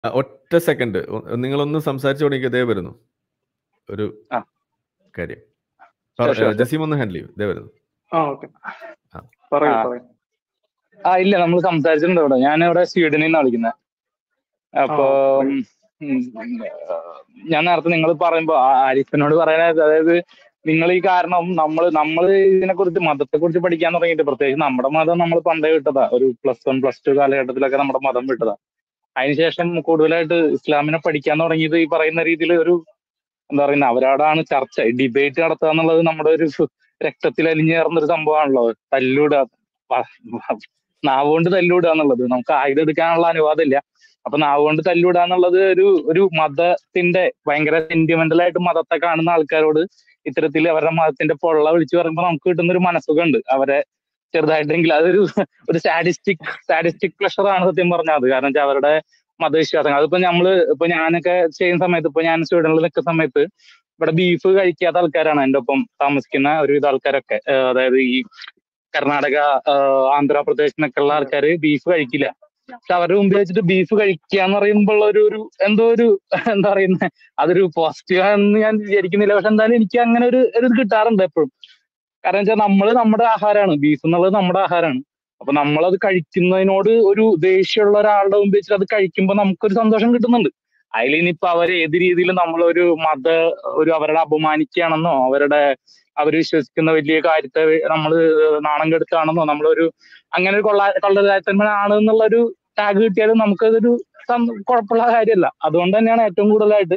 ആ, ഒറ്റ സെക്കൻഡ് നിങ്ങളൊന്ന് സംസാരിച്ചു തുടങ്ങി ഇതേ വരുന്നു ഒരു ആ. കാര്യം Sure, sure, sure. ജസീം ഒന്ന് ഹാൻഡിൽ ചെയ്യും ഇതേ വരുന്നു ആ ഓക്കെ ആ. പറയൂ ആ. പറയൂ ആ ഇല്ല നമ്മൾ സംസാരിച്ചിട്ടുണ്ട് ഇവിടെ ഞാൻ ഇവിടെ സ്വീഡനിൽ നിന്നാണ് വിളിക്കുന്നത് അപ്പൊ ആ, ഉം, ഉം, ആ, ഞാൻ നേരത്തെ നിങ്ങൾ പറയുമ്പോ ആ ആരിഫിനോട് പറയാനായത് അതായത് നിങ്ങൾ ഈ കാരണം നമ്മൾ നമ്മൾ ഇതിനെ കുറിച്ച് മതത്തെ കുറിച്ച് പഠിക്കാൻ തുടങ്ങിയിട്ട് പ്രത്യേകിച്ച് നമ്മുടെ മതം നമ്മൾ പണ്ടേ വിട്ടതാ ഒരു പ്ലസ് വൺ പ്ലസ് ടു കാലഘട്ടത്തിലൊക്കെ നമ്മുടെ മതം വിട്ടതാ അതിനുശേഷം കൂടുതലായിട്ട് ഇസ്ലാമിനെ പഠിക്കാൻ തുടങ്ങിയത് ഈ പറയുന്ന രീതിയിൽ ഒരു എന്താ പറയുന്ന അവരോടാണ് ചർച്ച ഡിബേറ്റ് നടത്തുക എന്നുള്ളത് നമ്മുടെ ഒരു രക്തത്തിൽ അലിഞ്ഞു ചേർന്ന ഒരു സംഭവമാണല്ലോ തല്ലൂടുക വ- വ- നാവ് കൊണ്ട് തല്ലൂടുക എന്നുള്ളത് നമുക്ക് ആയുധം എടുക്കാനുള്ള അനുവാദം ഇല്ല അപ്പൊ നാവ് കൊണ്ട് തല്ലൂടുക എന്നുള്ളത് ഒരു ഒരു മതത്തിന്റെ ഭയങ്കര സെന്റിമെന്റൽ ആയിട്ട് മതത്തെ കാണുന്ന ആൾക്കാരോട് ഇത്തരത്തിൽ അവരുടെ മതത്തിന്റെ പൊള്ള വിളിച്ചു പറയുമ്പോൾ നമുക്ക് കിട്ടുന്ന ഒരു മനസ്സുഖമുണ്ട് അവരെ ചെറുതായിട്ടെങ്കിലും അതൊരു ഒരു സാഡിസ്റ്റിക് സാഡിസ്റ്റിക് പ്ലഷർ ആണ് സത്യം പറഞ്ഞാൽ അത് കാരണം വെച്ചാൽ അവരുടെ മതവിശ്വാസങ്ങൾ അതിപ്പോ നമ്മള് ഇപ്പൊ ഞാനൊക്കെ ചെയ്യുന്ന സമയത്ത് ഇപ്പൊ ഞാൻ സ്വീഡനിൽ നിൽക്കുന്ന സമയത്ത് ഇവിടെ ബീഫ് കഴിക്കാത്ത ആൾക്കാരാണ് എന്റെ ഒപ്പം താമസിക്കുന്ന ഒരുവിധ ആൾക്കാരൊക്കെ ഏഹ് അതായത് ഈ കർണാടക ആഹ് ആന്ധ്രാപ്രദേശ് എന്നൊക്കെ ഉള്ള ആൾക്കാർ ബീഫ് കഴിക്കില്ല പക്ഷെ അവരുടെ മുമ്പിൽ വെച്ചിട്ട് ബീഫ് കഴിക്കുക എന്ന് പറയുമ്പോൾ ഒരു ഒരു എന്തോ ഒരു എന്താ പറയുന്നത് അതൊരു പോസിറ്റീവ് ആണെന്ന് ഞാൻ വിചാരിക്കുന്നില്ല പക്ഷെ എന്തായാലും എനിക്ക് അങ്ങനെ ഒരു ഒരു ഇത് കിട്ടാറുണ്ട് എപ്പോഴും കാരണം വെച്ചാൽ നമ്മള് നമ്മുടെ ആഹാരമാണ് ബീഫ് എന്നുള്ളത് നമ്മുടെ ആഹാരമാണ് അപ്പൊ നമ്മളത് കഴിക്കുന്നതിനോട് ഒരു ദേഷ്യമുള്ള ഒരാളുടെ മുമ്പിൽ വെച്ചിട്ട് അത് കഴിക്കുമ്പോൾ നമുക്കൊരു സന്തോഷം കിട്ടുന്നുണ്ട് അതിൽ ഇനിയിപ്പോ അവര് ഏത് രീതിയിലും നമ്മളൊരു മത ഒരു അവരുടെ അപമാനിക്കുകയാണെന്നോ അവരുടെ അവർ വിശ്വസിക്കുന്ന വലിയ കാര്യത്തെ നമ്മൾ നാണം കെടുത്താണെന്നോ നമ്മളൊരു അങ്ങനെ ഒരു കൊള്ള കൊള്ളരാജന്മാരാണ് എന്നുള്ളൊരു ടാഗ് കിട്ടിയാലും നമുക്കതൊരു സം- കുഴപ്പമുള്ള കാര്യമല്ല അതുകൊണ്ട് തന്നെയാണ് ഏറ്റവും കൂടുതലായിട്ട്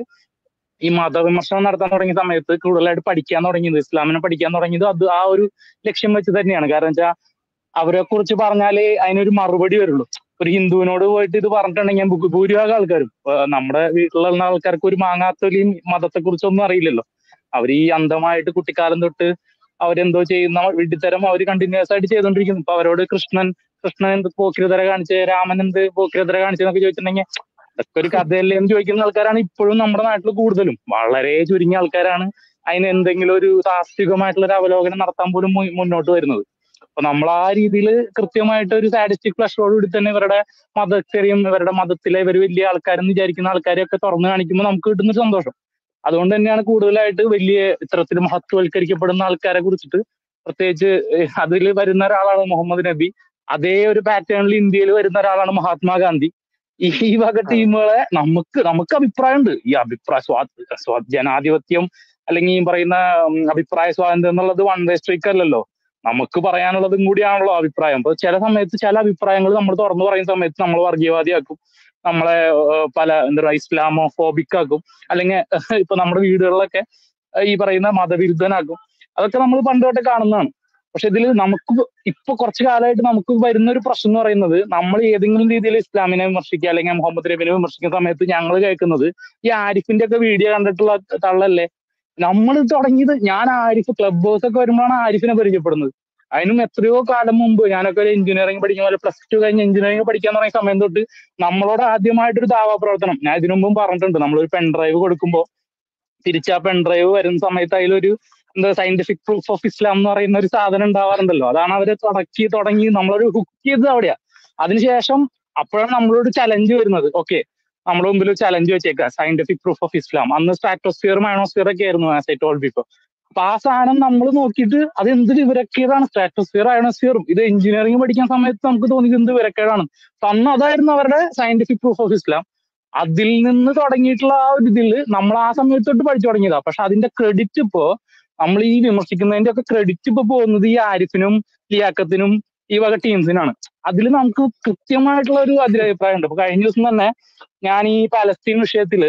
ഈ മതവിമർശനം നടത്താൻ തുടങ്ങിയ സമയത്ത് കൂടുതലായിട്ട് പഠിക്കാൻ തുടങ്ങിയത് ഇസ്ലാമിനെ പഠിക്കാൻ തുടങ്ങിയത് അത് ആ ഒരു ലക്ഷ്യം വെച്ച് തന്നെയാണ് കാരണം വെച്ചാൽ അവരെ കുറിച്ച് പറഞ്ഞാലേ അതിനൊരു മറുപടി വരുള്ളൂ ഒരു ഹിന്ദുവിനോട് പോയിട്ട് ഇത് പറഞ്ഞിട്ടുണ്ടെങ്കിൽ ഭൂ- ഭൂരിഭാഗം ആൾക്കാരും ഏഹ് നമ്മുടെ വീട്ടിലുള്ള ആൾക്കാർക്ക് ഒരു മാങ്ങാത്തൊലിയും മതത്തെ കുറിച്ചൊന്നും അറിയില്ലല്ലോ അവർ ഈ അന്ധമായിട്ട് കുട്ടിക്കാലം തൊട്ട് അവരെന്തോ ചെയ്യുന്ന വിഡിത്തരം അവർ കണ്ടിന്യൂസ് ആയിട്ട് ചെയ്തുകൊണ്ടിരിക്കുന്നു ഇപ്പൊ അവരോട് കൃഷ്ണൻ കൃഷ്ണൻ എന്ത് പോക്കിരിതര കാണിച്ച് രാമൻ എന്ത് പോക്കിരിതര കാണിച്ചെന്നൊക്കെ ചോദിച്ചിട്ടുണ്ടെങ്കിൽ അതൊക്കെ ഒരു കഥയല്ലേ എന്ന് ചോദിക്കുന്ന ആൾക്കാരാണ് ഇപ്പോഴും നമ്മുടെ നാട്ടിൽ കൂടുതലും വളരെ ചുരുങ്ങിയ ആൾക്കാരാണ് അതിന് എന്തെങ്കിലും ഒരു സാഹസികമായിട്ടുള്ള ഒരു അവലോകനം നടത്താൻ പോലും മു- മുന്നോട്ട് വരുന്നത് അപ്പൊ നമ്മൾ ആ രീതിയിൽ കൃത്യമായിട്ട് ഒരു സാഡിസ്റ്റിക് പ്ലഷറോടുകൂടി തന്നെ ഇവരുടെ മതത്തെയും ഇവരുടെ മതത്തിലെ ഇവർ വലിയ ആൾക്കാരെന്ന് വിചാരിക്കുന്ന ആൾക്കാരെയൊക്കെ തുറന്നു കാണിക്കുമ്പോൾ നമുക്ക് കിട്ടുന്ന ഒരു സന്തോഷം അതുകൊണ്ട് തന്നെയാണ് കൂടുതലായിട്ട് വലിയ ഇത്തരത്തിൽ മഹത്വവൽക്കരിക്കപ്പെടുന്ന ആൾക്കാരെ കുറിച്ചിട്ട് പ്രത്യേകിച്ച് അതിൽ വരുന്ന ഒരാളാണ് മുഹമ്മദ് നബി അതേ ഒരു പാറ്റേണിൽ ഇന്ത്യയിൽ വരുന്ന ഒരാളാണ് മഹാത്മാഗാന്ധി ഈ ഈ വക ടീമുകളെ നമുക്ക് നമുക്ക് അഭിപ്രായമുണ്ട് ഈ അഭിപ്രായ സ്വാ സ്വാ ജനാധിപത്യം അല്ലെങ്കിൽ ഈ പറയുന്ന ഉം, അഭിപ്രായ സ്വാതന്ത്ര്യം എന്നുള്ളത് വൺ വേ സ്ട്രീക്ക് അല്ലല്ലോ നമുക്ക് പറയാനുള്ളതും കൂടിയാണല്ലോ അഭിപ്രായം അപ്പൊ ചില സമയത്ത് ചില അഭിപ്രായങ്ങൾ നമ്മൾ തുറന്നു പറയുന്ന സമയത്ത് നമ്മൾ വർഗീയവാദിയാക്കും നമ്മളെ ഏഹ്, പല എന്താ പറയുക ഇസ്ലാമോ ഫോബിക് ആക്കും അല്ലെങ്കിൽ ഇപ്പൊ നമ്മുടെ വീടുകളിലൊക്കെ ഏഹ്, ഈ പറയുന്ന മതവിരുദ്ധനാക്കും അതൊക്കെ നമ്മൾ പണ്ട് തൊട്ടേ കാണുന്നതാണ് പക്ഷെ ഇതിൽ നമുക്ക് ഇപ്പൊ കുറച്ചു കാലമായിട്ട് നമുക്ക് വരുന്ന ഒരു പ്രശ്നം എന്ന് പറയുന്നത് നമ്മൾ ഏതെങ്കിലും രീതിയിൽ ഇസ്ലാമിനെ വിമർശിക്കുക അല്ലെങ്കിൽ മുഹമ്മദ് നബിനെ വിമർശിക്കുന്ന സമയത്ത് ഞങ്ങൾ കേൾക്കുന്നത് ഈ ആരിഫിന്റെ ഒക്കെ വീഡിയോ കണ്ടിട്ടുള്ള തള്ളല്ലേ നമ്മൾ തുടങ്ങിയത് ഞാൻ ആരിഫ് ക്ലബ് ഹൗസ് ഒക്കെ വരുമ്പോഴാണ് ആരിഫിനെ പരിചയപ്പെടുന്നത് അതിനും എത്രയോ കാലം മുമ്പ് ഞാനൊക്കെ ഒരു എഞ്ചിനീയറിംഗ് പഠിക്കുന്ന പോലെ പ്ലസ് ടു കഴിഞ്ഞ് എഞ്ചിനീയറിംഗ് പഠിക്കാൻ തുടങ്ങിയ സമയം തൊട്ട് നമ്മളോട് ആദ്യമായിട്ടൊരു ദാവാ പ്രവർത്തനം ഞാൻ ഇതിനു മുമ്പും പറഞ്ഞിട്ടുണ്ട് നമ്മളൊരു പെൻ ഡ്രൈവ് കൊടുക്കുമ്പോൾ തിരിച്ച് ആ പെൻ ഡ്രൈവ് വരുന്ന സമയത്ത് അതിലൊരു എന്താ സയന്റിഫിക് പ്രൂഫ് ഓഫ് ഇസ്ലാം എന്ന് പറയുന്ന ഒരു സാധനം ഉണ്ടാവാറുണ്ടല്ലോ അതാണ് അവരെ തുടക്കി തുടങ്ങി നമ്മളൊരു ഹുക്ക് ചെയ്തത് അവിടെയാ അതിനുശേഷം അപ്പോഴാണ് നമ്മളോട് ചലഞ്ച് വരുന്നത് ഓക്കെ നമ്മുടെ മുമ്പിൽ ഒരു ചലഞ്ച് വെച്ചേക്കുക സയന്റിഫിക് പ്രൂഫ് ഓഫ് ഇസ്ലാം അന്ന് സ്ട്രാറ്റോസ്ഫിയർ മൈനോസ്ഫിയർ ഒക്കെ ആയിരുന്നു ആസ് ഐ ടോൾ ബിഫോർ അപ്പൊ ആ സാധനം നമ്മൾ നോക്കിയിട്ട് അത് എന്ത് വിവരക്കേടാണ് സ്ട്രാറ്റോസ്ഫിയർ അയണോസ്ഫിയറും ഇത് എഞ്ചിനീയറിംഗ് പഠിക്കാൻ സമയത്ത് നമുക്ക് തോന്നിയത് എന്ത് വിവരക്കേടാണ് അപ്പൊ അന്ന് അതായിരുന്നു അവരുടെ സയന്റിഫിക് പ്രൂഫ് ഓഫ് ഇസ്ലാം അതിൽ നിന്ന് തുടങ്ങിയിട്ടുള്ള ആ ഒരു ഇതിൽ നമ്മൾ ആ സമയത്ത് തൊട്ട് പഠിച്ചു തുടങ്ങിയതാ പക്ഷെ അതിന്റെ ക്രെഡിറ്റ് ഇപ്പോ നമ്മൾ ഈ വിമർശിക്കുന്നതിന്റെ ഒക്കെ ക്രെഡിറ്റ് ഇപ്പൊ പോകുന്നത് ഈ ആരിഫിനും ലിയാക്കത്തിനും ഈ വക ടീംസിനാണ് അതിൽ നമുക്ക് കൃത്യമായിട്ടുള്ള ഒരു അതിരഭിപ്രായം ഉണ്ട് ഇപ്പൊ കഴിഞ്ഞ ദിവസം തന്നെ ഞാൻ ഈ പാലസ്തീൻ വിഷയത്തില്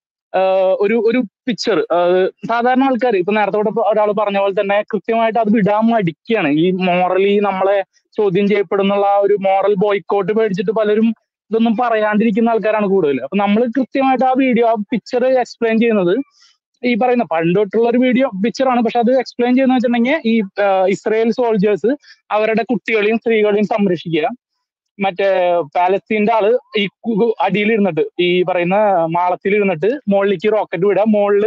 ആഹ് ഒരു ഒരു പിക്ചർ സാധാരണ ആൾക്കാർ ഇപ്പൊ നേരത്തെ കൂടെ ഒരാൾ പറഞ്ഞ പോലെ തന്നെ കൃത്യമായിട്ട് അത് വിടാൻ മടിക്കുകയാണ് ഈ മോറലി നമ്മളെ ചോദ്യം ചെയ്യപ്പെടുന്നുള്ള ആ ഒരു മോറൽ ബോയ്ക്കോട്ട് പേടിച്ചിട്ട് പലരും ഇതൊന്നും പറയാണ്ടിരിക്കുന്ന ആൾക്കാരാണ് കൂടുതൽ അപ്പൊ നമ്മൾ കൃത്യമായിട്ട് ആ വീഡിയോ ആ പിക്ചർ എക്സ്പ്ലെയിൻ ചെയ്യുന്നത് ഈ പറയുന്ന പണ്ട് തൊട്ടുള്ള ഒരു വീഡിയോ പിക്ചറാണ് പക്ഷെ അത് എക്സ്പ്ലെയിൻ ചെയ്യുന്ന വെച്ചിട്ടുണ്ടെങ്കിൽ ഈ ആഹ് ഇസ്രായേൽ സോൾജേഴ്സ് അവരുടെ കുട്ടികളെയും സ്ത്രീകളെയും സംരക്ഷിക്കുക മറ്റേ പാലസ്തീന്റെ ആള് ഈ കു- അടിയിലിരുന്നിട്ട് ഈ പറയുന്ന മാളത്തിൽ ഇരുന്നിട്ട് മുകളിലേക്ക് റോക്കറ്റ് വിടുക മുകളില്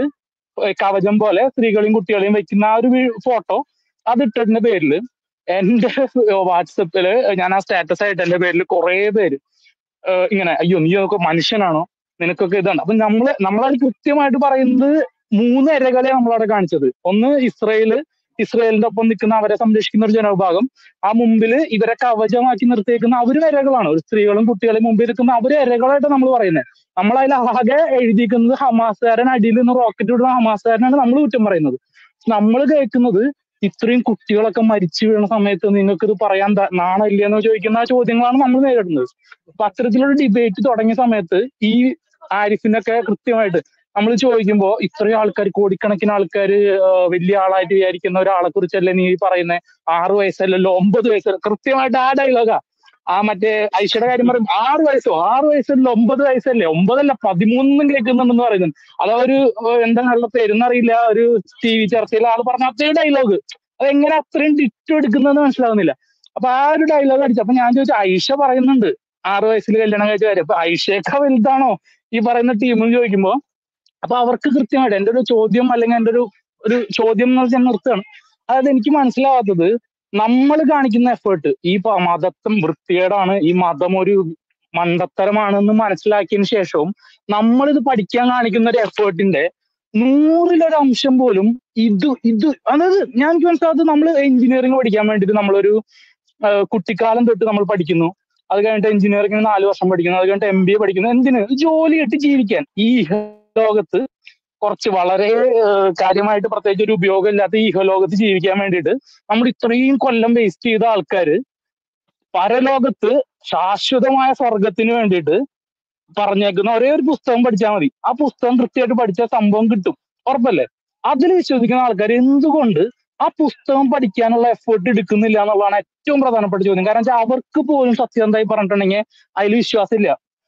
കവചം പോലെ സ്ത്രീകളെയും കുട്ടികളെയും വെക്കുന്ന ആ ഒരു ഫോട്ടോ അത് ഇട്ടതിന്റെ പേരില് എന്റെ വാട്സപ്പില് ഞാൻ ആ സ്റ്റാറ്റസ് ആയിട്ട് എന്റെ പേരിൽ കുറെ പേര് ഏഹ് ഇങ്ങനെ അയ്യോ നീ ഒക്കെ മനുഷ്യനാണോ നിനക്കൊക്കെ ഇതാണ് അപ്പൊ നമ്മള് നമ്മളത് കൃത്യമായിട്ട് പറയുന്നത് മൂന്ന് ഇരകളെ നമ്മളവിടെ കാണിച്ചത് ഒന്ന് ഇസ്രയേല് ഇസ്രയേലിന്റെ ഒപ്പം നിൽക്കുന്ന അവരെ സംരക്ഷിക്കുന്ന ഒരു ജനവിഭാഗം ആ മുമ്പില് ഇവരെ കവചമാക്കി നിർത്തിയേക്കുന്ന അവര് ഇരകളാണ് ഒരു സ്ത്രീകളും കുട്ടികളെയും മുമ്പിൽ നിൽക്കുന്ന അവര് ഇരകളായിട്ട് നമ്മൾ പറയുന്നത് നമ്മൾ അതിൽ ആകെ എഴുതിയിരിക്കുന്നത് ഹമാസുകാരൻ അടിയിൽ നിന്ന് റോക്കറ്റ് വിടുന്ന ഹമാസുകാരനാണ് നമ്മൾ കുറ്റം പറയുന്നത് നമ്മൾ കേൾക്കുന്നത് ഇത്രയും കുട്ടികളൊക്കെ മരിച്ചു വീഴുന്ന സമയത്ത് നിങ്ങൾക്ക് ഇത് പറയാൻ ത- നാണമില്ലെന്ന് ചോദിക്കുന്ന ആ ചോദ്യങ്ങളാണ് നമ്മൾ നേരിടുന്നത് അപ്പൊ അത്തരത്തിലൊരു ഡിബേറ്റ് തുടങ്ങിയ സമയത്ത് ഈ ആരിഫിനൊക്കെ കൃത്യമായിട്ട് നമ്മൾ ചോദിക്കുമ്പോ ഇത്രയും ആൾക്കാർ കോടിക്കണക്കിന് ആൾക്കാർ വലിയ ആളായിട്ട് വിചാരിക്കുന്ന ഒരാളെ കുറിച്ചല്ലേ നീ പറയുന്നത് ആറ് വയസ്സല്ലല്ലോ ഒമ്പത് വയസ്സല്ല കൃത്യമായിട്ട് ആ ഡയലോഗാ ആ മറ്റേ ഐഷയുടെ കാര്യം പറയും ആറ് വയസ്സോ ആറ് വയസ്സല്ല ഒമ്പത് വയസ്സല്ലേ ഒമ്പതല്ല പതിമൂന്നും കേൾക്കുന്നുണ്ടെന്ന് പറയുന്നുണ്ട് അതൊരു ഏഹ്, എന്താ നല്ല പേരെന്നറിയില്ല ഒരു ടി വി ചർച്ചയിൽ ആള് പറഞ്ഞ അത്രയും ഡയലോഗ് അതെങ്ങനെ അത്രയും ഡിറ്റോ എടുക്കുന്നതെന്ന് മനസ്സിലാവുന്നില്ല അപ്പൊ ആ ഒരു ഡയലോഗ് അടിച്ചു അപ്പൊ ഞാൻ ചോദിച്ചു ഐഷ പറയുന്നുണ്ട് ആറ് വയസ്സിൽ കല്യാണം കഴിച്ച കാര്യം അപ്പൊ ഐഷയൊക്കെ വലുതാണോ ഈ പറയുന്ന ടീം ചോദിക്കുമ്പോ അപ്പൊ അവർക്ക് കൃത്യമായിട്ട് എന്റെ ഒരു ചോദ്യം അല്ലെങ്കിൽ എന്റെ ഒരു ഒരു ചോദ്യം എന്ന് വെച്ചാൽ നിർത്തുകയാണ് അതായത് എനിക്ക് മനസ്സിലാവാത്തത് നമ്മൾ കാണിക്കുന്ന എഫേർട്ട് ഈ പ- മതത്വം വൃത്തികേടാണ് ഈ മതം ഒരു മണ്ടത്തരമാണെന്ന് മനസ്സിലാക്കിയതിന് ശേഷവും നമ്മളിത് പഠിക്കാൻ കാണിക്കുന്ന ഒരു എഫേർട്ടിന്റെ നൂറിലൊരു അംശം പോലും ഇത് ഇത് അതായത് ഞാൻ എനിക്ക് മനസ്സിലാത്തത് നമ്മൾ എഞ്ചിനീയറിംഗ് പഠിക്കാൻ വേണ്ടിയിട്ട് നമ്മളൊരു ആ, കുട്ടിക്കാലം തൊട്ട് നമ്മൾ പഠിക്കുന്നു അത് കഴിഞ്ഞിട്ട് എഞ്ചിനീയറിംഗിന് നാല് വർഷം പഠിക്കുന്നു അത് കഴിഞ്ഞിട്ട് എം ബി എ പഠിക്കുന്നു എന്തിന് ജോലി കിട്ടി ജീവിക്കാൻ ഈ ലോകത്ത് കുറച്ച് വളരെ ആ, കാര്യമായിട്ട് പ്രത്യേകിച്ച് ഒരു ഉപയോഗം ഇല്ലാത്ത ഈ ഇഹലോകത്ത് ജീവിക്കാൻ വേണ്ടിയിട്ട് നമ്മൾ ഇത്രയും കൊല്ലം വേസ്റ്റ് ചെയ്ത ആൾക്കാര് പരലോകത്ത് ശാശ്വതമായ സ്വർഗത്തിന് വേണ്ടിയിട്ട് പറഞ്ഞേക്കുന്ന ഒരേ ഒരു പുസ്തകം പഠിച്ചാൽ മതി ആ പുസ്തകം കൃത്യമായിട്ട് പഠിച്ചാൽ സംഭവം കിട്ടും ഉറപ്പല്ലേ അതിൽ വിശ്വസിക്കുന്ന ആൾക്കാർ എന്തുകൊണ്ട് ആ പുസ്തകം പഠിക്കാനുള്ള എഫേർട്ട് എടുക്കുന്നില്ല എന്നുള്ളതാണ് ഏറ്റവും പ്രധാനപ്പെട്ട ചോദ്യം കാരണം വെച്ചാൽ അവർക്ക് പോലും സത്യസന്ധമായി പറഞ്ഞിട്ടുണ്ടെങ്കിൽ അതിൽ വിശ്വാസമില്ല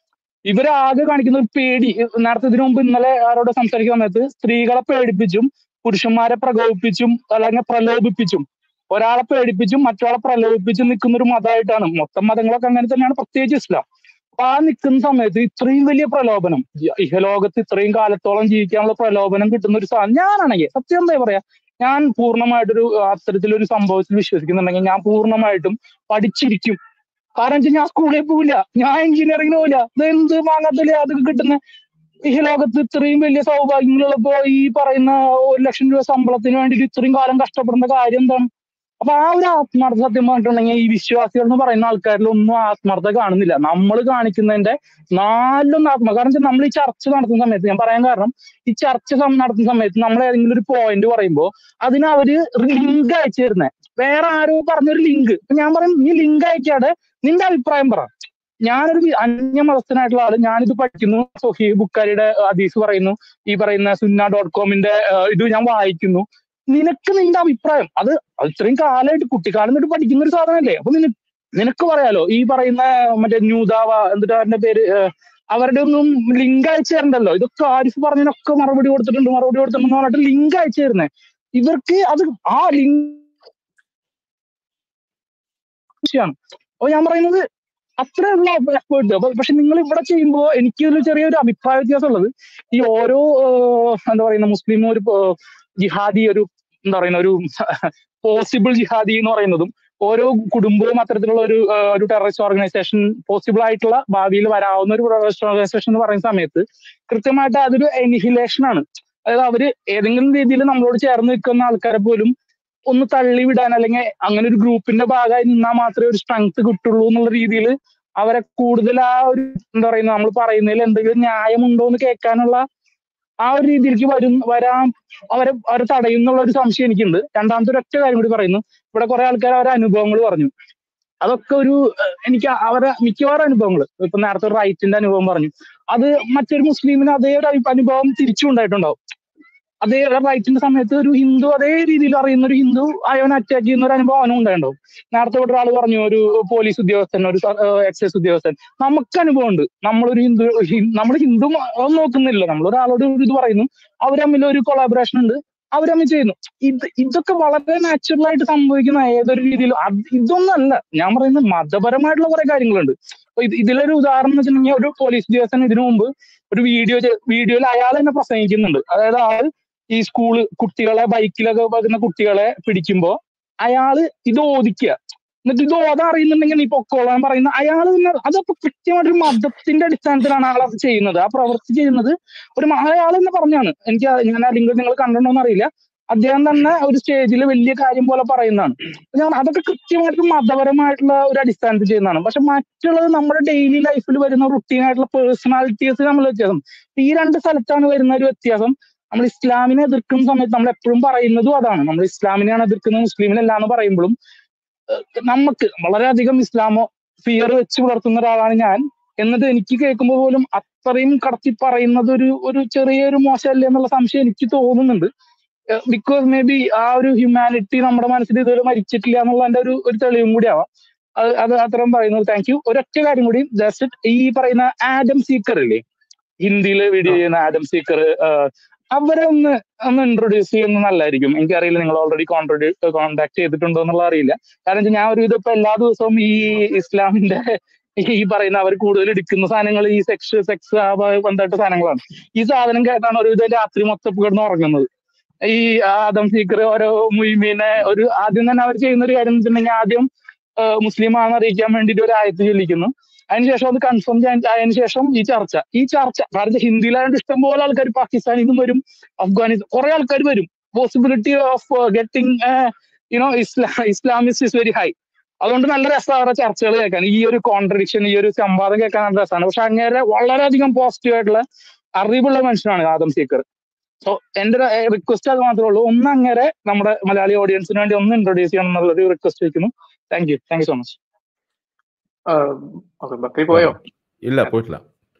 ഇവരാകെ കാണിക്കുന്ന ഒരു പേടി നേരത്തെ ഇതിനു മുമ്പ് ഇന്നലെ ആരോട് സംസാരിക്കുന്ന സമയത്ത് സ്ത്രീകളെ പേടിപ്പിച്ചും പുരുഷന്മാരെ പ്രകോപിപ്പിച്ചും അല്ലെങ്കിൽ പ്രലോഭിപ്പിച്ചും ഒരാളെ പേടിപ്പിച്ചും മറ്റൊരാളെ പ്രലോഭിപ്പിച്ചും നിൽക്കുന്ന ഒരു മതമായിട്ടാണ് മൊത്തം മതങ്ങളൊക്കെ അങ്ങനെ തന്നെയാണ് പ്രത്യേകിച്ച് ഇസ്ലാം അപ്പൊ ആ നിൽക്കുന്ന സമയത്ത് ഇത്രയും വലിയ പ്രലോഭനം ഇ- ഇഹലോകത്ത് ഇത്രയും കാലത്തോളം ജീവിക്കാനുള്ള പ്രലോഭനം കിട്ടുന്ന ഒരു സാധനം ഞാനാണെങ്കിൽ സത്യം എന്താ പറയാ ഞാൻ പൂർണ്ണമായിട്ടൊരു അത്തരത്തിലൊരു സംഭവത്തിൽ വിശ്വസിക്കുന്നുണ്ടെങ്കിൽ ഞാൻ പൂർണ്ണമായിട്ടും പഠിച്ചിരിക്കും കാരണം വെച്ചാൽ ഞാൻ സ്കൂളിൽ പോവില്ല ഞാൻ എഞ്ചിനീയറിംഗിന് പോവില്ല ഇത് എന്ത് മാങ്ങാത്തല്ലേ അതൊക്കെ കിട്ടുന്ന ഈ ലോകത്ത് ഇത്രയും വലിയ സൗഭാഗ്യങ്ങളുള്ളപ്പോ ഈ പറയുന്ന ഒരു ലക്ഷം രൂപ ശമ്പളത്തിന് വേണ്ടിയിട്ട് ഇത്രയും കാലം കഷ്ടപ്പെടുന്ന കാര്യം എന്താണ് അപ്പൊ ആ ഒരു ആത്മാർത്ഥ സത്യം പറഞ്ഞിട്ടുണ്ടെങ്കിൽ ഈ വിശ്വാസികൾ എന്ന് പറയുന്ന ആൾക്കാരിൽ ഒന്നും ആത്മാർത്ഥത കാണുന്നില്ല നമ്മൾ കാണിക്കുന്നതിന്റെ നാലൊന്നും ആത്മ കാരണം വെച്ചാൽ നമ്മൾ ഈ ചർച്ച നടത്തുന്ന സമയത്ത് ഞാൻ പറയാൻ കാരണം ഈ ചർച്ച സം- നടത്തുന്ന സമയത്ത് നമ്മൾ ഏതെങ്കിലും ഒരു പോയിന്റ് പറയുമ്പോൾ അതിന് അവര് ലിങ്ക് അയച്ചു തരുന്നത് വേറെ ആരോ പറഞ്ഞൊരു ലിങ്ക് ഞാൻ പറയും നീ ലിങ്ക് അയക്കാതെ നിന്റെ അഭിപ്രായം പറ ഞാനൊരു വി- അന്യമതസ്ഥനായിട്ടുള്ള ആള് ഞാനിത് പഠിക്കുന്നു സൊഹി ബുക്കാരിയുടെ ഹദീസ് പറയുന്നു ഈ പറയുന്ന സുന്ന ഡോട്ട് കോമിന്റെ ഇത് ഞാൻ വായിക്കുന്നു നിനക്ക് നിന്റെ അഭിപ്രായം അത് അത് ഇത്രയും കാലമായിട്ട് കുട്ടിക്കാലം തൊട്ട് പഠിക്കുന്ന ഒരു സാധനമല്ലേ അപ്പൊ നിന നിനക്ക് പറയാലോ ഈ പറയുന്ന മറ്റേ ന്യൂദാവ എന്നിട്ട് അവരുടെ പേര് ഏഹ്, അവരുടെ ഒന്നും ലിങ്ക് അയച്ചു തരണ്ടല്ലോ ഇതൊക്കെ ആരിഫ് പറഞ്ഞതിനൊക്കെ മറുപടി കൊടുത്തിട്ടുണ്ട് മറുപടി കൊടുത്തിട്ടുണ്ടെന്ന് പറഞ്ഞിട്ട് ലിങ്ക് അയച്ചു തരുന്നേ ഇവർക്ക് അത് ആ ലിങ്ക് ആണ് അപ്പൊ ഞാൻ പറയുന്നത് അത്രയുള്ള എഫേർട്ട് അപ്പൊ പക്ഷെ നിങ്ങൾ ഇവിടെ ചെയ്യുമ്പോൾ എനിക്ക് ഒരു ചെറിയൊരു അഭിപ്രായ വ്യത്യാസം ഉള്ളത് ഈ ഓരോ ഏഹ്, എന്താ പറയുന്ന മുസ്ലിം ഒരു ഏഹ്, ജിഹാദി ഒരു എന്താ പറയുന്ന ഒരു പോസിബിൾ ജിഹാദി എന്ന് പറയുന്നതും ഓരോ കുടുംബവും അത്തരത്തിലുള്ള ഒരു ഏഹ്, ഒരു ടെററിസ്റ്റ് ഓർഗനൈസേഷൻ പോസിബിൾ ആയിട്ടുള്ള ഭാവിയിൽ വരാവുന്ന ഒരു ടെററിസ്റ്റ് ഓർഗനൈസേഷൻ എന്ന് പറയുന്ന സമയത്ത് കൃത്യമായിട്ട് അതൊരു എനിഹിലേഷൻ ആണ് അതായത് അവര് ഏതെങ്കിലും രീതിയിൽ നമ്മളോട് ചേർന്ന് നിൽക്കുന്ന ആൾക്കാരെ പോലും ഒന്ന് തള്ളി വിടാൻ അല്ലെങ്കിൽ അങ്ങനെ ഒരു ഗ്രൂപ്പിന്റെ ഭാഗമായി നിന്നാൽ മാത്രമേ ഒരു സ്ട്രെങ്ത് കിട്ടുള്ളൂ എന്നുള്ള രീതിയിൽ അവരെ കൂടുതൽ ആ ഒരു എന്താ പറയുന്ന നമ്മൾ പറയുന്നതിൽ എന്തെങ്കിലും ന്യായമുണ്ടോ എന്ന് കേൾക്കാനുള്ള ആ ഒരു രീതിയിലേക്ക് വരും വരാൻ അവരെ അവരെ തടയുന്നുള്ള ഒരു സംശയം എനിക്കുണ്ട് രണ്ടാമത്തെ ഒരു ഒറ്റ കാര്യം കൂടി പറയുന്നു ഇവിടെ കുറെ ആൾക്കാർ അവരെ അനുഭവങ്ങൾ പറഞ്ഞു അതൊക്കെ ഒരു ഏഹ്, എനിക്ക് അവരെ മിക്കവാറും അനുഭവങ്ങൾ ഇപ്പൊ നേരത്തെ ഒരു റൈറ്റിന്റെ അനുഭവം പറഞ്ഞു അത് മറ്റൊരു മുസ്ലിമിന് അതേ ഒരു അഭി- അനുഭവം തിരിച്ചും ഉണ്ടായിട്ടുണ്ടാവും അതേ റൈറ്റിന്റെ സമയത്ത് ഒരു ഹിന്ദു അതേ രീതിയിൽ അറിയുന്ന ഒരു ഹിന്ദു അയവനെ അറ്റാക്ക് ചെയ്യുന്ന ഒരു അനുഭവം അവനും ഉണ്ടായിട്ടുണ്ടാവും നേരത്തെ ഇവിടെ ഒരാൾ പറഞ്ഞു ഒരു പോലീസ് ഉദ്യോഗസ്ഥൻ ഒരു എക്സൈസ് ഉദ്യോഗസ്ഥൻ നമുക്ക് അനുഭവം ഉണ്ട് നമ്മളൊരു ഹിന്ദു നമ്മൾ ഹിന്ദു മ- നോക്കുന്നില്ല നമ്മൾ ഒരാളോട് ഒരു ഇത് പറയുന്നു അവർ തമ്മിൽ ഒരു കൊളാബറേഷൻ ഉണ്ട് അവർ തമ്മിൽ ചെയ്യുന്നു ഇത് ഇതൊക്കെ വളരെ നാച്ചുറൽ ആയിട്ട് സംഭവിക്കുന്ന ഏതൊരു രീതിയിലും അത് ഇതൊന്നും അല്ല ഞാൻ പറയുന്നത് മതപരമായിട്ടുള്ള കുറെ കാര്യങ്ങളുണ്ട് അപ്പൊ ഇത് ഇതിലൊരു ഉദാഹരണം എന്ന് വെച്ചിട്ടുണ്ടെങ്കിൽ ഒരു പോലീസ് ഉദ്യോഗസ്ഥൻ ഇതിനു മുമ്പ് ഒരു വീഡിയോ വീഡിയോയിൽ അയാൾ തന്നെ പ്രസംഗിക്കുന്നുണ്ട് അതായത് ആൾ ഈ സ്കൂള് കുട്ടികളെ ബൈക്കിലൊക്കെ വരുന്ന കുട്ടികളെ പിടിക്കുമ്പോ അയാള് ഇത് ഓദിക്കുക എന്നിട്ട് ഇത് ഓതാ അറിയുന്നുണ്ടെങ്കിൽ നീ പൊക്കോളാൻ പറയുന്ന അയാൾ തന്നെ അതപ്പോ കൃത്യമായിട്ടൊരു മതത്തിന്റെ അടിസ്ഥാനത്തിലാണ് ആൾ അത് ചെയ്യുന്നത് ആ പ്രവൃത്തി ചെയ്യുന്നത് ഒരു മ- അയാൾ തന്നെ പറഞ്ഞാണ് എനിക്ക് ആ- ഞാൻ ആ ലിങ്ക് നിങ്ങൾ കണ്ടിട്ടുണ്ടോന്ന് അറിയില്ല അദ്ദേഹം തന്നെ ഒരു സ്റ്റേജിൽ വലിയ കാര്യം പോലെ പറയുന്നതാണ് അപ്പൊ ഞാൻ അതൊക്കെ കൃത്യമായിട്ട് മതപരമായിട്ടുള്ള ഒരു അടിസ്ഥാനത്തിൽ ചെയ്യുന്നതാണ് പക്ഷെ മറ്റുള്ളത് നമ്മുടെ ഡെയിലി ലൈഫിൽ വരുന്ന റുട്ടീൻ ആയിട്ടുള്ള പേഴ്സണാലിറ്റീസ് നമ്മൾ വ്യത്യാസം ഇപ്പൊ ഈ രണ്ട് സ്ഥലത്താണ് വരുന്ന ഒരു വ്യത്യാസം നമ്മൾ ഇസ്ലാമിനെ എതിർക്കുന്ന സമയത്ത് നമ്മൾ എപ്പോഴും പറയുന്നതും അതാണ് നമ്മൾ ഇസ്ലാമിനെയാണ് എതിർക്കുന്നത് മുസ്ലിമിനല്ല എന്ന് പറയുമ്പോഴും ഏഹ് നമുക്ക് വളരെയധികം ഇസ്ലാമോ ഫിയർ വെച്ച് പുലർത്തുന്ന ഒരാളാണ് ഞാൻ എന്നിട്ട് എനിക്ക് കേൾക്കുമ്പോൾ പോലും അത്രയും കടത്തി പറയുന്നത് ഒരു ഒരു ചെറിയൊരു മോശമല്ലേ എന്നുള്ള സംശയം എനിക്ക് തോന്നുന്നുണ്ട് ബിക്കോസ് മേ ബി ആ ഒരു ഹ്യൂമാനിറ്റി നമ്മുടെ മനസ്സിൽ ഇതുവരെ മരിച്ചിട്ടില്ല എന്നുള്ളതിന്റെ ഒരു ഒരു തെളിവും കൂടി ആവാം അത് അത് അത്രയും പറയുന്നത് താങ്ക് യു ഒരൊറ്റ കാര്യം കൂടി ജസ്റ്റ് ഈ പറയുന്ന ആഡം സീക്കർ ഇല്ലേ ഹിന്ദിയിൽ വീഡിയോ ചെയ്യുന്ന ആഡം സീക്കർ അവരെ ഒന്ന് ഒന്ന് ഇൻട്രൊഡ്യൂസ് ചെയ്യുന്നത് നല്ലതായിരിക്കും എനിക്കറിയില്ല നിങ്ങൾ ഓൾറെഡി കോൺട്രഡ്യൂ കോൺടാക്ട് ചെയ്തിട്ടുണ്ടോ എന്നുള്ള അറിയില്ല കാരണം വെച്ചാൽ ഞാൻ ഒരു ഇപ്പൊ എല്ലാ ദിവസവും ഈ ഇസ്ലാമിന്റെ ഈ പറയുന്ന അവർ കൂടുതൽ എടുക്കുന്ന സാധനങ്ങൾ ഈ സെക്സ് സെക്സ് ബന്ധപ്പെട്ട സാധനങ്ങളാണ് ഈ സാധനം കേട്ടാണ് ഒരു വിധം രാത്രി മൊത്തം കിടന്ന് ഉറങ്ങുന്നത് ഈ ആദം സീക്കർ ഓരോ മുയിമീനെ ഒരു ആദ്യം തന്നെ അവർ ചെയ്യുന്ന ഒരു കാര്യം എന്ന് വെച്ചിട്ടുണ്ടെങ്കിൽ ആദ്യം മുസ്ലിം ആണെന്ന് അറിയിക്കാൻ വേണ്ടിയിട്ട് ഒരു ആയത്ത് ചൊല്ലിക്കുന്നു അതിനുശേഷം അത് കൺഫേം ചെയ്യാൻ അതിന് ശേഷം ഈ ചർച്ച ഈ ചർച്ച കാരണം ഹിന്ദിയിലായതുകൊണ്ട് ഇഷ്ടംപോലെ ആൾക്കാർ പാകിസ്ഥാനിൽ നിന്നും വരും അഫ്ഗാനിസ്ഥാൻ കുറെ ആൾക്കാർ വരും possibility of getting you know Islam Islamist is very high അതുകൊണ്ട് നല്ല രസമാണ് ചർച്ചകൾ കേൾക്കാൻ ഈ ഒരു കോൺട്രഡിക്ഷൻ ഈ ഒരു സംവാദം കേൾക്കാൻ നല്ല രസമാണ് പക്ഷെ അങ്ങനെ വളരെയധികം പോസിറ്റീവ് ആയിട്ടുള്ള അറിവുള്ള മനുഷ്യനാണ് ആദം സീക്കർ സോ എന്റെ റിക്വസ്റ്റ് അത് മാത്രമേ ഉള്ളൂ ഒന്ന് അങ്ങനെ നമ്മുടെ മലയാളി ഓഡിയൻസിന് വേണ്ടി ഒന്ന് ഇൻട്രൊഡ്യൂസ് ചെയ്യണം എന്നുള്ളൊരു റിക്വസ്റ്റ് വയ്ക്കുന്നു thank you thank you so much okay ബക്രി പോയോ ഇല്ല പോയിട്ടില്ല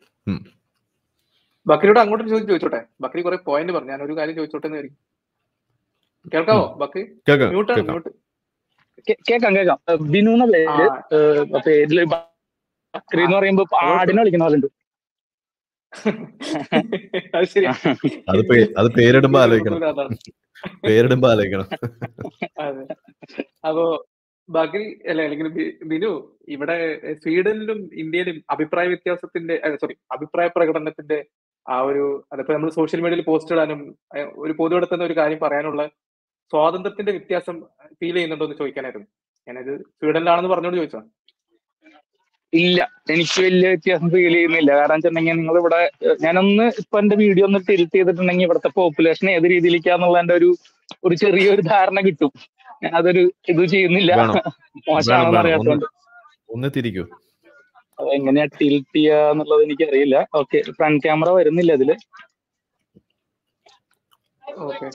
ബക്രിയോട് അങ്ങോട്ട് ചോദിച്ചു ചോദിച്ചോട്ടെ ബക്രി കുറെ പോയിന്റ് പറഞ്ഞു ഞാൻ ഒരു കാര്യം ചോദിച്ചോട്ടെ എന്ന് വിചാരിക്കും കേൾക്കാവോ ബക്രി കേൾക്കാം മ്യൂട്ടാണ് കേൾക്കാം മ്യൂട്ട് കേൾക്കാം കേൾക്കാം ഏഹ് ബിനു എന്ന പേര് ഏഹ് പേരില് ബക്രി എന്ന് പറയുമ്പോ ഇപ്പൊ ആടിനെ വിളിക്കുന്ന പോലെ ഉണ്ട് അത് ശരി അത് പേ- അത് പേരിടുമ്പോ ആലോചിക്കണം അതാണ്. പേരിടുമ്പോ ആലോചിക്കണം അതെ അപ്പോ ബക്രി അല്ല അല്ലെങ്കിൽ ബി- ബിനു ഇവിടെ സ്വീഡനിലും ഇന്ത്യയിലും അഭിപ്രായ വ്യത്യാസത്തിന്റെ സോറി അഭിപ്രായ പ്രകടനത്തിന്റെ ആ ഒരു അതിപ്പോ നമ്മൾ സോഷ്യൽ മീഡിയയിൽ പോസ്റ്റ് ഇടാനും ഏഹ്, ഒരു പൊതുവിടത്തുന്ന ഒരു കാര്യം പറയാനുള്ള സ്വാതന്ത്ര്യത്തിന്റെ വ്യത്യാസം ഫീൽ ചെയ്യുന്നുണ്ടോ എന്ന് ചോദിക്കാനായിരുന്നു ഞാനത് സ്വീഡനിലാണെന്ന് പറഞ്ഞോട് ചോദിച്ചാ ഇല്ല എനിക്ക് വലിയ വ്യത്യാസം ഫീൽ ചെയ്യുന്നില്ല കാരണം വെച്ചിട്ടുണ്ടെങ്കിൽ നിങ്ങൾ ഇവിടെ ഞാനൊന്ന് ഇപ്പൊ എന്റെ വീഡിയോ ഒന്ന് ടിൽറ്റ് ചെയ്തിട്ടുണ്ടെങ്കിൽ ഇവിടുത്തെ പോപ്പുലേഷൻ ഏത് രീതിയിലേക്കാന്നുള്ള എന്റെ ഒരു ഒരു ചെറിയൊരു ധാരണ കിട്ടും ഞാൻ അതൊരു ഇത് ചെയ്യുന്നില്ല വേണം വേണം മോശമാണെന്ന് വേണം ഒന്ന് അറിയാത്തതുകൊണ്ട് ഒന്ന് തിരിക്കൂ അത് എങ്ങനെയാ ടിൽറ്റ് ചെയ്യുക എന്നുള്ളത് എനിക്ക് അറിയില്ല ഓക്കെ ഫ്രണ്ട് ക്യാമറ വരുന്നില്ല ഇതില് ഓക്കെ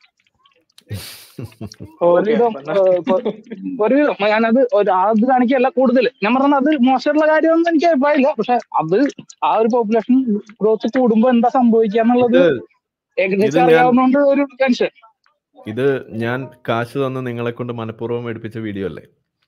ഒരുവിധം ഏഹ്, ഇപ്പൊ ഒരുവിധം ഞാനത് ഒരു അത് കാണിക്കല്ല കൂടുതൽ ഞാൻ പറഞ്ഞത് അത് മോശമുള്ള കാര്യമൊന്നും എനിക്ക് അഭിപ്രായമില്ല പക്ഷെ അത് ആ ഒരു പോപ്പുലേഷൻ ഗ്രോത്ത് കൂടുമ്പോ എന്താ സംഭവിക്കുക എന്നുള്ളത് ഇത് ഇത് ഏകദേശം ഞാൻ അറിയാവുന്നതുകൊണ്ട് ഒരു ടെൻഷൻ ഇത് ഞാൻ കാശ് തന്ന് നിങ്ങളെ കൊണ്ട് മനഃപൂർവ്വം എടുപ്പിച്ച വീഡിയോ അല്ലേ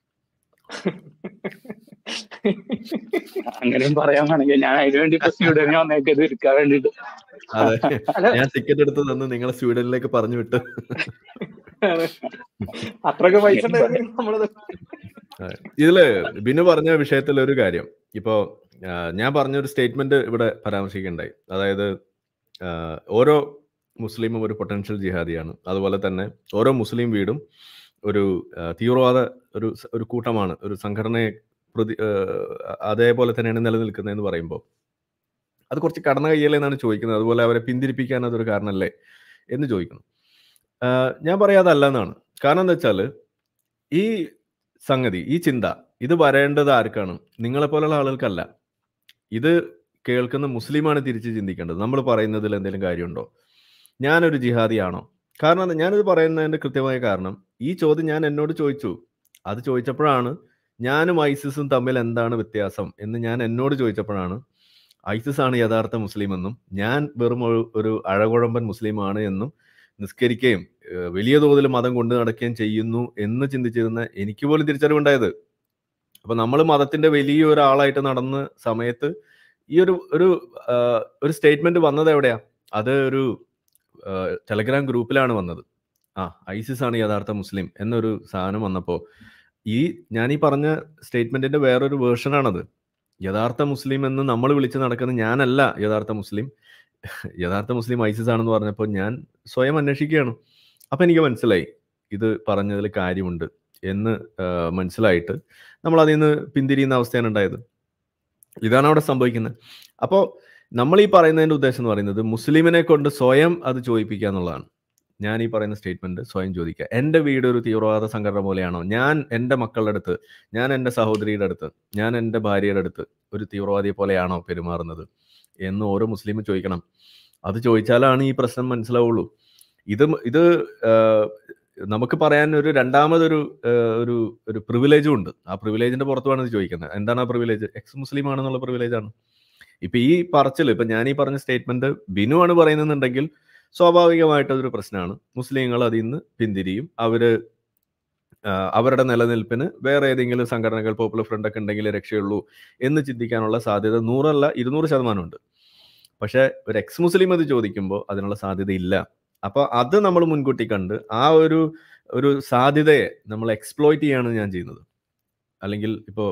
അങ്ങനെയും പറയാൻ വേണമെങ്കിൽ ഞാൻ അതിനു വേണ്ടി ഇപ്പൊ സ്റ്റുഡിയോ വന്നേക്കത് എടുക്കാൻ വേണ്ടിട്ട് അതെ അല്ല ഞാൻ ടിക്കറ്റ് എടുത്ത് തന്ന് നിങ്ങളെ സ്വീഡനിലേക്ക് പറഞ്ഞു വിട്ട് അതെ. അത്രയൊക്കെ പൈസ ഉണ്ടായിരുന്നു നമ്മളത് അതെ. ഇതില് ബിനു പറഞ്ഞ വിഷയത്തിൽ ഒരു കാര്യം ഇപ്പോ ആ, ഞാൻ പറഞ്ഞൊരു സ്റ്റേറ്റ്മെന്റ് ഇവിടെ പരാമർശിക്കണ്ടായി അതായത് ആ, ഓരോ മുസ്ലിമും ഒരു പൊട്ടൻഷ്യൽ ജിഹാദിയാണ് അതുപോലെ തന്നെ ഓരോ മുസ്ലിം വീടും ഒരു ആ, തീവ്രവാദ ഒരു സ- ഒരു കൂട്ടമാണ് ഒരു സംഘടനയെ പ്രതി ആ, അതേപോലെ തന്നെയാണ് നിലനിൽക്കുന്നതെന്ന് പറയുമ്പോൾ അത് കുറച്ച് കടന്ന കയ്യല്ലേ എന്നാണ് ചോദിക്കുന്നത് അതുപോലെ അവരെ പിന്തിരിപ്പിക്കാൻ അതൊരു കാരണമല്ലേ എന്ന് ചോദിക്കുന്നു ആ, ഞാൻ പറയാതല്ല എന്നാണ് കാരണം എന്താ വെച്ചാൽ ഈ സംഗതി ഈ ചിന്ത ഇത് വരേണ്ടത് ആർക്കാണ് നിങ്ങളെ പോലുള്ള ആളുകൾക്കല്ല ഇത് കേൾക്കുന്ന മുസ്ലിമാണ് തിരിച്ച് ചിന്തിക്കേണ്ടത് നമ്മൾ പറയുന്നതിൽ എന്തെങ്കിലും കാര്യമുണ്ടോ ഞാനൊരു ജിഹാദിയാണോ കാരണം എന്താ? ഞാനിത് പറയുന്നതിന്റെ കൃത്യമായ കാരണം ഈ ചോദ്യം ഞാൻ എന്നോട് ചോദിച്ചു അത് ചോദിച്ചപ്പോഴാണ് ഞാനും ഐസിസും തമ്മിൽ എന്താണ് വ്യത്യാസം എന്ന് ഞാൻ എന്നോട് ചോദിച്ചപ്പോഴാണ് ഐസിസ് ആണ് യഥാർത്ഥ മുസ്ലിം എന്നും ഞാൻ വെറും ഒരു ഒരു അഴകുഴമ്പൻ മുസ്ലിമാണ് എന്നും നിസ്കരിക്കുകയും ഏഹ് വലിയ തോതിൽ മതം കൊണ്ടു നടക്കുകയും ചെയ്യുന്നു എന്ന് ചിന്തിച്ചിരുന്ന എനിക്ക് പോലും തിരിച്ചറിവുണ്ടായത് അപ്പൊ നമ്മൾ മതത്തിന്റെ വലിയ ഒരാളായിട്ട് നടന്ന സമയത്ത് ഈ ഒരു ഒരു ആ, ഒരു സ്റ്റേറ്റ്മെന്റ് വന്നത് എവിടെയാ അത് ഒരു ടെലഗ്രാം ഗ്രൂപ്പിലാണ് വന്നത് ആ ഐസിസ് ആണ് യഥാർത്ഥ മുസ്ലിം എന്നൊരു സാധനം വന്നപ്പോൾ ഈ ഞാൻ ഈ പറഞ്ഞ സ്റ്റേറ്റ്മെന്റിന്റെ വേറൊരു വേർഷനാണത് യഥാർത്ഥ മുസ്ലിം എന്ന് നമ്മൾ വിളിച്ച് നടക്കുന്ന ഞാനല്ല യഥാർത്ഥ മുസ്ലിം യഥാർത്ഥ മുസ്ലിം ഐസിസ് ആണെന്ന് പറഞ്ഞപ്പോൾ ഞാൻ സ്വയം അന്വേഷിക്കുകയാണ് അപ്പൊ എനിക്ക് മനസ്സിലായി ഇത് പറഞ്ഞതിൽ കാര്യമുണ്ട് എന്ന് ആ, മനസ്സിലായിട്ട് നമ്മൾ അതിൽ നിന്ന് പിന്തിരിയുന്ന അവസ്ഥയാണ് ഉണ്ടായത് ഇതാണ് അവിടെ സംഭവിക്കുന്നത് അപ്പോൾ നമ്മൾ ഈ പറയുന്നതിൻ്റെ ഉദ്ദേശം എന്ന് പറയുന്നത് മുസ്ലിമിനെ കൊണ്ട് സ്വയം അത് ചോദിപ്പിക്കുക എന്നുള്ളതാണ് ഞാൻ ഈ പറയുന്ന സ്റ്റേറ്റ്മെന്റ് സ്വയം ചോദിക്കുക എൻ്റെ വീട് ഒരു തീവ്രവാദ സംഘടന പോലെയാണോ ഞാൻ എൻ്റെ മക്കളുടെ അടുത്ത് ഞാൻ എൻ്റെ സഹോദരിയുടെ അടുത്ത് ഞാൻ എൻ്റെ ഭാര്യയുടെ അടുത്ത് ഒരു തീവ്രവാദിയെ പോലെയാണോ പെരുമാറുന്നത് എന്ന് ഓരോ മുസ്ലിമും ചോദിക്കണം അത് ചോദിച്ചാലാണ് ഈ പ്രശ്നം മനസ്സിലാവുള്ളൂ ഇത് മ- ഇത് ആഹ്, നമുക്ക് പറയാൻ ഒരു രണ്ടാമതൊരു ആഹ്, ഒരു ഒരു പ്രിവിലേജും ഉണ്ട് ആ പ്രിവിലേജിന്റെ പുറത്തുമാണ് ഇത് ചോദിക്കുന്നത് എന്താണ് ആ പ്രിവിലേജ് എക്സ് മുസ്ലിം ആണെന്നുള്ള പ്രിവിലേജ് ആണ് ഇപ്പൊ ഈ പറച്ചിൽ ഇപ്പൊ ഞാൻ ഈ പറഞ്ഞ സ്റ്റേറ്റ്മെന്റ് ബിനു ആണ് പറയുന്നുണ്ടെങ്കിൽ സ്വാഭാവികമായിട്ട് അതൊരു പ്രശ്നമാണ് മുസ്ലിങ്ങൾ അതിൽ നിന്ന് പിന്തിരിയും അവര് ആഹ്, അവരുടെ നിലനിൽപ്പിന് വേറെ ഏതെങ്കിലും സംഘടനകൾ പോപ്പുലർ ഫ്രണ്ട് ഒക്കെ ഉണ്ടെങ്കിൽ രക്ഷയുള്ളൂ എന്ന് ചിന്തിക്കാനുള്ള സാധ്യത നൂറല്ല ഇരുന്നൂറ് ശതമാനമുണ്ട് പക്ഷെ ഒരു എക്സ് മുസ്ലിം അത് ചോദിക്കുമ്പോൾ അതിനുള്ള സാധ്യത ഇല്ല അപ്പോൾ അത് നമ്മൾ മുൻകൂട്ടി കണ്ട് ആ ഒരു ഒരു സാധ്യതയെ നമ്മൾ എക്സ്പ്ലോയിറ്റ് ചെയ്യാണ് ഞാൻ ചെയ്യുന്നത് അല്ലെങ്കിൽ ഇപ്പോൾ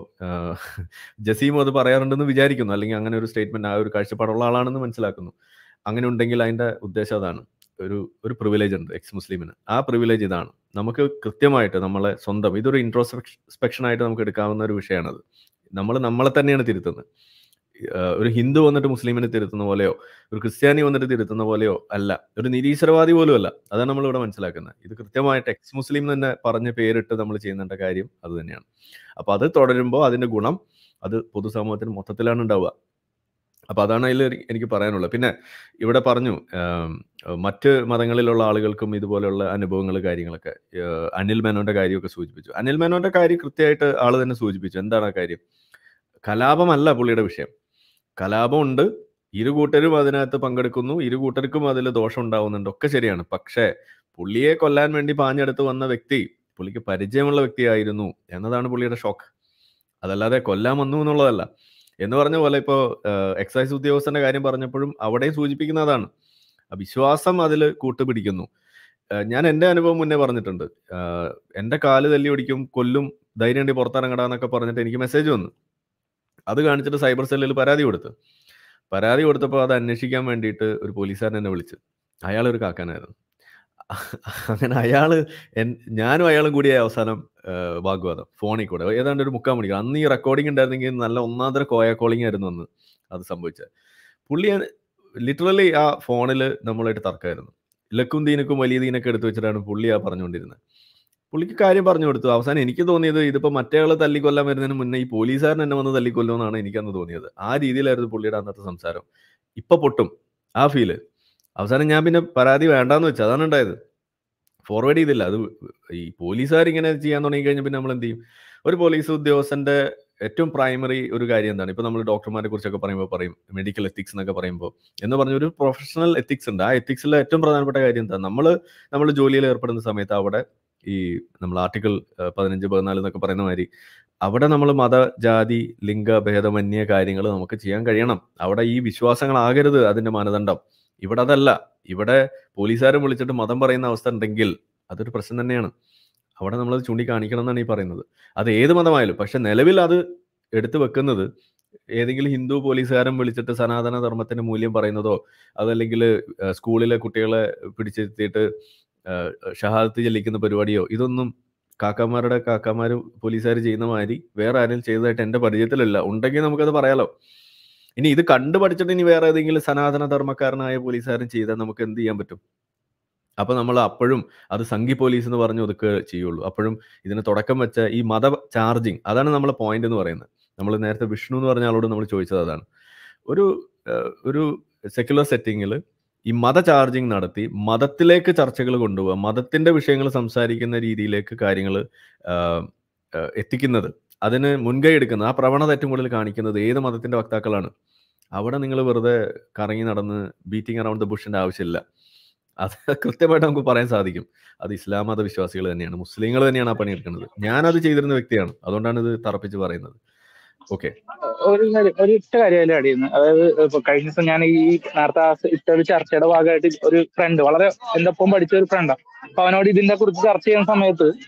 ജസീം അത് പറയാറുണ്ടെന്ന് വിചാരിക്കുന്നു അല്ലെങ്കിൽ അങ്ങനെ ഒരു സ്റ്റേറ്റ്മെന്റ് ആ ഒരു കാഴ്ചപ്പാടുള്ള ആളാണെന്ന് മനസ്സിലാക്കുന്നു അങ്ങനെ ഉണ്ടെങ്കിൽ അതിന്റെ ഉദ്ദേശം അതാണ് ഒരു ഒരു പ്രിവിലേജ് ഉണ്ട് എക്സ് മുസ്ലിമിന് ആ പ്രിവിലേജ് ഇതാണ് നമുക്ക് കൃത്യമായിട്ട് നമ്മളെ സ്വന്തം ഇതൊരു ഇൻട്രോസ്പെക്ഷൻ ആയിട്ട് നമുക്ക് എടുക്കാവുന്ന ഒരു വിഷയമാണത് നമ്മൾ നമ്മളെ തന്നെയാണ് തിരുത്തുന്നത് ആഹ് ഒരു ഹിന്ദു വന്നിട്ട് മുസ്ലിമിനെ തിരുത്തുന്ന പോലെയോ ഒരു ക്രിസ്ത്യാനി വന്നിട്ട് തിരുത്തുന്ന പോലെയോ അല്ല ഒരു നിരീശ്വരവാദി പോലും അല്ല അതാണ് നമ്മൾ ഇവിടെ മനസ്സിലാക്കുന്നത് ഇത് കൃത്യമായിട്ട് എക്സ് മുസ്ലിം തന്നെ പറഞ്ഞ് പേരിട്ട് നമ്മൾ ചെയ്യുന്നേണ്ട കാര്യം അത് തന്നെയാണ് അപ്പൊ അത് തുടരുമ്പോൾ അതിന്റെ ഗുണം അത് പൊതുസമൂഹത്തിന് മൊത്തത്തിലാണ് ഉണ്ടാവുക അപ്പൊ അതാണ് അതിൽ എനിക്ക് പറയാനുള്ളത് പിന്നെ ഇവിടെ പറഞ്ഞു ആം, മറ്റ് മതങ്ങളിലുള്ള ആളുകൾക്കും ഇതുപോലെയുള്ള അനുഭവങ്ങൾ കാര്യങ്ങളൊക്കെ ഏഹ് അനിൽ മേനോന്റെ കാര്യമൊക്കെ സൂചിപ്പിച്ചു അനിൽ മേനോന്റെ കാര്യം കൃത്യമായിട്ട് ആള് തന്നെ സൂചിപ്പിച്ചു എന്താണ് ആ കാര്യം കലാപമല്ല പുള്ളിയുടെ വിഷയം കലാപമുണ്ട് ഇരു കൂട്ടരും അതിനകത്ത് പങ്കെടുക്കുന്നു ഇരു കൂട്ടർക്കും അതിൽ ദോഷം ഉണ്ടാവുന്നുണ്ട് ഒക്കെ ശരിയാണ് പക്ഷേ പുള്ളിയെ കൊല്ലാൻ വേണ്ടി പാഞ്ഞെടുത്ത് വന്ന വ്യക്തി പുള്ളിക്ക് പരിചയമുള്ള വ്യക്തിയായിരുന്നു എന്നതാണ് പുള്ളിയുടെ ഷോക്ക് അതല്ലാതെ കൊല്ലാൻ വന്നു എന്നുള്ളതല്ല എന്ന് പറഞ്ഞ പോലെ ഇപ്പോൾ എക്സൈസ് ഉദ്യോഗസ്ഥന്റെ കാര്യം പറഞ്ഞപ്പോഴും അവിടെയും സൂചിപ്പിക്കുന്ന അതാണ് ആ വിശ്വാസം അതിൽ കൂട്ടുപിടിക്കുന്നു ഏഹ് ഞാൻ എൻ്റെ അനുഭവം മുന്നേ പറഞ്ഞിട്ടുണ്ട് ഏഹ് എൻ്റെ കാല് തല്ലി ഒടിക്കും കൊല്ലും ധൈര്യം ഉണ്ടെങ്കിൽ പുറത്തിറങ്ങടാന്നൊക്കെ പറഞ്ഞിട്ട് എനിക്ക് മെസ്സേജ് വന്നു അത് കാണിച്ചിട്ട് സൈബർ സെല്ലിൽ പരാതി കൊടുത്തു പരാതി കൊടുത്തപ്പോൾ അത് അന്വേഷിക്കാൻ വേണ്ടിയിട്ട് ഒരു പോലീസുകാരൻ എന്നെ വിളിച്ചു അയാൾ ഒരു കാക്കാനായിരുന്നു അങ്ങനെ അയാള് എൻ- ഞാനും അയാളും കൂടി അവസാനം ഏഹ് വാഗ്വാദം ഫോണിൽ കൂടെ ഏതാണ്ട് ഒരു മുക്കാൽ മണിക്കൂർ അന്ന് ഈ റെക്കോർഡിംഗ് ഉണ്ടായിരുന്നെങ്കിൽ നല്ല ഒന്നാന്തര കോയ കോളിംഗ് ആയിരുന്നു അന്ന് അത് സംഭവിച്ചത് പുള്ളി ലിറ്ററലി ആ ഫോണിൽ നമ്മളായിട്ട് തർക്കമായിരുന്നു ലക്കും ദീനക്കും വലിയ ദീനൊക്കെ എടുത്തു വെച്ചിട്ടാണ് പുള്ളി ആ പറഞ്ഞുകൊണ്ടിരുന്നത് പുള്ളിക്ക് കാര്യം പറഞ്ഞു കൊടുത്തു അവസാനം എനിക്ക് തോന്നിയത് ഇതിപ്പോ മറ്റേ ആള് തല്ലിക്കൊല്ലാൻ വരുന്നതിന് മുന്നേ ഈ പോലീസുകാരൻ എന്നെ വന്ന് തല്ലിക്കൊല്ലുമെന്നാണ് എനിക്കന്ന് തോന്നിയത് ആ രീതിയിലായിരുന്നു പുള്ളിയുടെ അന്നത്തെ സംസാരം ഇപ്പൊ പൊട്ടും ആ ഫീല് അവസാനം ഞാൻ പിന്നെ പരാതി വേണ്ടാന്ന് വെച്ചു അതാണ് ഉണ്ടായത് ഫോർവേഡ് ചെയ്തില്ല അത് ഈ പോലീസുകാർ ഇങ്ങനെ ചെയ്യാൻ തുടങ്ങി കഴിഞ്ഞാൽ പിന്നെ നമ്മൾ എന്ത് ചെയ്യും ഒരു പോലീസ് ഉദ്യോഗസ്ഥന്റെ ഏറ്റവും പ്രൈമറി ഒരു കാര്യം എന്താണ് ഇപ്പൊ നമ്മൾ ഡോക്ടർമാരെ കുറിച്ചൊക്കെ പറയുമ്പോൾ പറയും മെഡിക്കൽ എത്തിക്സ് എന്നൊക്കെ പറയുമ്പോൾ എന്ന് പറഞ്ഞ ഒരു പ്രൊഫഷണൽ എത്തിക്സ് ഉണ്ട് ആ എത്തിക്സിലെ ഏറ്റവും പ്രധാനപ്പെട്ട കാര്യം എന്താ നമ്മൾ നമ്മൾ ജോലിയിൽ ഏർപ്പെടുന്ന സമയത്ത് അവിടെ ഈ നമ്മൾ ആർട്ടിക്കിൾ പതിനഞ്ച് പതിനാല് എന്നൊക്കെ പറയുന്ന മാതിരി അവിടെ നമ്മൾ മത ജാതി ലിംഗ ഭേദമന്യ കാര്യങ്ങൾ നമുക്ക് ചെയ്യാൻ കഴിയണം അവിടെ ഈ വിശ്വാസങ്ങളാകരുത് അതിന്റെ മാനദണ്ഡം ഇവിടെ അതല്ല ഇവിടെ പോലീസുകാരെ വിളിച്ചിട്ട് മതം പറയുന്ന അവസ്ഥ ഉണ്ടെങ്കിൽ അതൊരു പ്രശ്നം തന്നെയാണ് അവിടെ നമ്മളത് ചൂണ്ടിക്കാണിക്കണം എന്നാണ് ഈ പറയുന്നത് അത് ഏത് മതമായാലും പക്ഷെ നിലവിൽ അത് എടുത്തു വെക്കുന്നത് ഏതെങ്കിലും ഹിന്ദു പോലീസുകാരൻ വിളിച്ചിട്ട് സനാതന ധർമ്മത്തിന്റെ മൂല്യം പറയുന്നതോ അതല്ലെങ്കിൽ ഏഹ്, സ്കൂളിലെ കുട്ടികളെ പിടിച്ചെത്തിയിട്ട് ഏഹ്, ഷഹാദത്ത് ചെല്ലിക്കുന്ന പരിപാടിയോ ഇതൊന്നും കാക്കാമാരുടെ കാക്കാമാര് പോലീസുകാർ ചെയ്യുന്ന മാതിരി വേറെ ആരും ചെയ്തതായിട്ട് എന്റെ പരിചയത്തിലല്ല ഉണ്ടെങ്കിൽ നമുക്കത് പറയാലോ ഇനി ഇത് കണ്ടു പഠിച്ചിട്ട് ഇനി വേറെ ഏതെങ്കിലും സനാതന ധർമ്മക്കാരനായ പോലീസുകാരൻ ചെയ്താൽ നമുക്ക് എന്ത് ചെയ്യാൻ പറ്റും അപ്പൊ നമ്മൾ അപ്പോഴും അത് സംഘി പോലീസ് എന്ന് പറഞ്ഞ് ഒതുക്കുക ചെയ്യുള്ളൂ അപ്പോഴും ഇതിന് തുടക്കം വെച്ച ഈ മത ചാർജിങ് അതാണ് നമ്മളെ പോയിന്റ് എന്ന് പറയുന്നത് നമ്മൾ നേരത്തെ വിഷ്ണു എന്ന് പറഞ്ഞ ആളോട് നമ്മൾ ചോദിച്ചത് അതാണ് ഒരു ഏഹ്, ഒരു സെക്യുലർ സെറ്റിങ്ങിൽ ഈ മത ചാർജിങ് നടത്തി മതത്തിലേക്ക് ചർച്ചകൾ കൊണ്ടുപോകുക മതത്തിന്റെ വിഷയങ്ങൾ സംസാരിക്കുന്ന രീതിയിലേക്ക് കാര്യങ്ങൾ എത്തിക്കുന്നത് അതിന് മുൻകൈ എടുക്കുന്നത് ആ പ്രവണത ഏറ്റവും കൂടുതൽ കാണിക്കുന്നത് ഏത് മതത്തിന്റെ വക്താക്കളാണ് അവിടെ നിങ്ങൾ വെറുതെ കറങ്ങി നടന്ന് ബീറ്റിംഗ് അറൗണ്ട് ദ ബുഷിന്റെ ആവശ്യമില്ല അത് കൃത്യമായിട്ട് നമുക്ക് പറയാൻ സാധിക്കും അത് ഇസ്ലാം മത വിശ്വാസികൾ തന്നെയാണ് മുസ്ലിങ്ങൾ തന്നെയാണ് ആ പണിയെടുക്കുന്നത് ഞാനത് ചെയ്തിരുന്ന വ്യക്തിയാണ് അതുകൊണ്ടാണ് ഇത് തറപ്പിച്ച് പറയുന്നത് ഓക്കെ ഒരു കാര്യം ഒരു ഒറ്റ കാര്യം അതിൽ അടിയുന്നു അതായത് ഇപ്പൊ കഴിഞ്ഞ ദിവസം ഞാൻ ഈ നേരത്തെ ആ ഇട്ട ഒരു ചർച്ചയുടെ ഭാഗമായിട്ട് ഒരു ഫ്രണ്ട് വളരെ എന്റെ ഒപ്പം പഠിച്ച ഒരു ഫ്രണ്ടാണ് അപ്പൊ അവനോട് ഇതിനെ കുറിച്ച് ചർച്ച ചെയ്യുന്ന സമയത്ത്